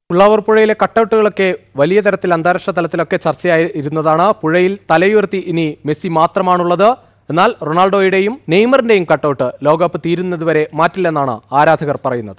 ഉള്ളാവൂർ പുഴയിലെ കട്ടൗട്ടുകളൊക്കെ വലിയ തരത്തിൽ അന്താരാഷ്ട്ര തലത്തിലൊക്കെ ചർച്ചയായി ഇരുന്നതാണ് പുഴയിൽ തലയുയർത്തി ഇനി മെസ്സി മാത്രമാണുള്ളത് എന്നാൽ റൊണാൾഡോയുടെയും നെയ്മറിന്റെയും കട്ടൗട്ട് ലോകകപ്പ് തീരുന്നതുവരെ മാറ്റില്ലെന്നാണ് ആരാധകർ പറയുന്നത്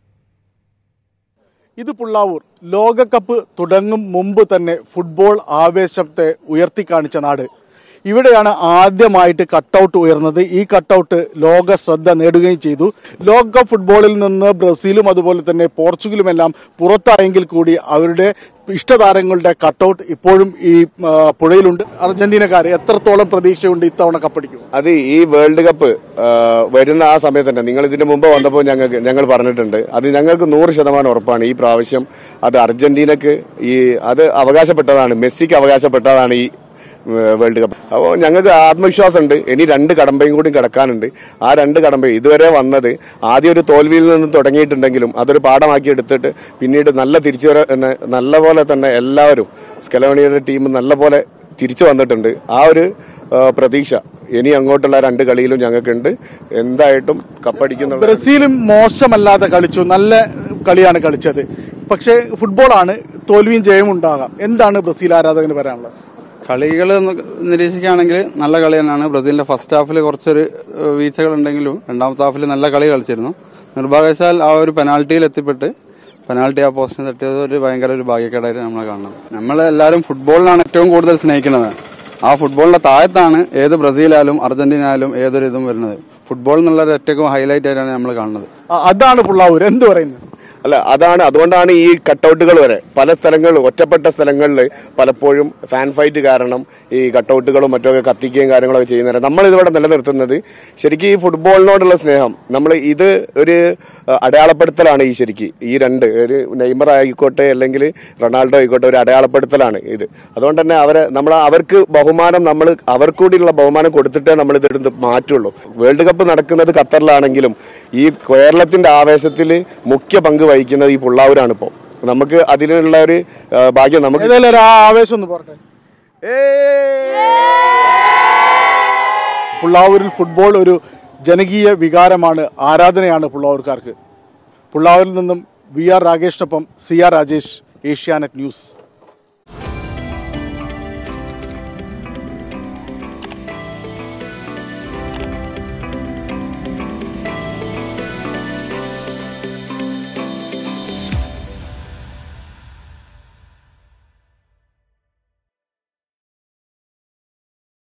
ഇത് പുള്ളാവൂർ ലോകകപ്പ് തുടങ്ങും മുമ്പ് തന്നെ ഫുട്ബോൾ ആവേശത്തെ ഉയർത്തിക്കാണിച്ച നാട് ഇവിടെയാണ് ആദ്യമായിട്ട് കട്ടൗട്ട് ഉയർന്നത് ഈ കട്ടൗട്ട് ലോക ശ്രദ്ധ നേടുകയും ചെയ്തു ലോകകപ്പ് ഫുട്ബോളിൽ നിന്ന് ബ്രസീലും അതുപോലെ തന്നെ പോർച്ചുഗലുമെല്ലാം പുറത്തായെങ്കിൽ കൂടി അവരുടെ ഇഷ്ടതാരങ്ങളുടെ കട്ടൗട്ട് ഇപ്പോഴും ഈ ആ, പുഴയിലുണ്ട് അർജന്റീനക്കാർ എത്രത്തോളം പ്രതീക്ഷയുണ്ട് ഇത്തവണ കപ്പടിക്കും അത് ഈ വേൾഡ് കപ്പ് ആ, വരുന്ന ആ സമയത്ത് തന്നെ നിങ്ങൾ ഇതിന് മുമ്പ് വന്നപ്പോൾ ഞങ്ങൾക്ക് ഞങ്ങൾ പറഞ്ഞിട്ടുണ്ട് അത് ഞങ്ങൾക്ക് നൂറ് ശതമാനം ഉറപ്പാണ് ഈ പ്രാവശ്യം അത് അർജന്റീനക്ക് ഈ അത് അവകാശപ്പെട്ടതാണ് മെസ്സിക്ക് അവകാശപ്പെട്ടതാണ് ഈ ഏഹ്, വേൾഡ് കപ്പ് അപ്പോൾ ഞങ്ങൾക്ക് ആത്മവിശ്വാസമുണ്ട് ഇനി രണ്ട് കടമ്പയും കൂടി കിടക്കാനുണ്ട് ആ രണ്ട് കടമ്പ ഇതുവരെ വന്നത് ആദ്യം ഒരു തോൽവിയിൽ നിന്ന് തുടങ്ങിയിട്ടുണ്ടെങ്കിലും അതൊരു പാഠമാക്കി എടുത്തിട്ട് പിന്നീട് നല്ല തിരിച്ചു നല്ല പോലെ തന്നെ എല്ലാവരും സ്കലോണിയുടെ ടീം നല്ല പോലെ തിരിച്ചു വന്നിട്ടുണ്ട് ആ ഒരു ആ, പ്രതീക്ഷ ഇനി അങ്ങോട്ടുള്ള രണ്ട് കളിയിലും ഞങ്ങൾക്കുണ്ട് എന്തായിട്ടും കപ്പടിക്കുന്ന ബ്രസീലും മോശമല്ലാതെ കളിച്ചു നല്ല കളിയാണ് കളിച്ചത് പക്ഷേ ഫുട്ബോളാണ് തോൽവിയും ജയവും ഉണ്ടാകാം എന്താണ് ബ്രസീൽ ആരാധകന് പറയാനുള്ളത് കളികൾ നിരീക്ഷിക്കുകയാണെങ്കിൽ നല്ല കളി തന്നെയാണ് ബ്രസീലിന്റെ ഫസ്റ്റ് ഹാഫിൽ കുറച്ചൊരു ഏഹ്, വീഴ്ചകളുണ്ടെങ്കിലും രണ്ടാമത്തെ ഹാഫിൽ നല്ല കളി കളിച്ചിരുന്നു നിർഭാഗ്യവശാൽ ആ ഒരു പെനാൽറ്റിയിൽ എത്തിപ്പെട്ട് പെനാൽറ്റി ആ പോസ്റ്റിന് തട്ടിയത് ഒരു ഭയങ്കര ഒരു ഭാഗ്യക്കേടായിട്ട് നമ്മൾ കാണുന്നത് നമ്മൾ എല്ലാവരും ഫുട്ബോളിനാണ് ഏറ്റവും കൂടുതൽ സ്നേഹിക്കുന്നത് ആ ഫുട്ബോളിന്റെ താഴത്താണ് ഏത് ബ്രസീലായാലും അർജന്റീന ആയാലും ഏതൊരു ഇതും വരുന്നത് ഫുട്ബോൾ എന്നുള്ള ഒരു ഏറ്റവും ഹൈലൈറ്റ് ആയിട്ടാണ് നമ്മൾ കാണുന്നത് ആ, അതാണ് പുള്ളാവൂർ എന്ത് പറയുന്നത് അല്ല അതാണ് അതുകൊണ്ടാണ് ഈ കട്ടൗട്ടുകൾ വരെ പല സ്ഥലങ്ങളിൽ ഒറ്റപ്പെട്ട സ്ഥലങ്ങളിൽ പലപ്പോഴും ഫാൻ ഫൈറ്റ് കാരണം ഈ കട്ടൗട്ടുകളും മറ്റൊക്കെ കത്തിക്കുകയും കാര്യങ്ങളൊക്കെ ചെയ്യുന്നത് നമ്മൾ ഇതിവിടെ നിലനിർത്തുന്നത് ശരിക്കും ഈ ഫുട്ബോളിനോടുള്ള സ്നേഹം നമ്മൾ ഇത് ഒരു അഹ്, അടയാളപ്പെടുത്തലാണ് ഈ ശരിക്ക് ഈ രണ്ട് ഒരു നെയ്മർ ആയിക്കോട്ടെ അല്ലെങ്കിൽ റൊണാൾഡോ ആയിക്കോട്ടെ ഒരു അടയാളപ്പെടുത്തലാണ് ഇത് അതുകൊണ്ട് തന്നെ അവരെ നമ്മൾ അവർക്ക് ബഹുമാനം നമ്മൾ അവർക്കൂടിയുള്ള ബഹുമാനം കൊടുത്തിട്ടേ നമ്മൾ ഇതെടുത്ത് മാറ്റുള്ളൂ വേൾഡ് കപ്പ് നടക്കുന്നത് ഖത്തറിലാണെങ്കിലും ഈ കേരളത്തിന്റെ ആവേശത്തിൽ മുഖ്യ പങ്ക് വഹിക്കുന്നത് ഈ പുള്ളാവൂരാണ് ഇപ്പോൾ നമുക്ക് അതിനുള്ള ഒരു ആ, ഭാഗ്യം നമുക്ക് ഏതായാലും ഒരു ആവേശം ഒന്ന് പറഞ്ഞേ പുള്ളാവൂരിൽ ഫുട്ബോൾ ഒരു ജനകീയ വികാരമാണ് ആരാധനയാണ് പുള്ളാവൂർക്കാർക്ക് പുള്ളാവൂരിൽ നിന്നും വി ആർ രാകേഷിനൊപ്പം C R Rajesh Asianet news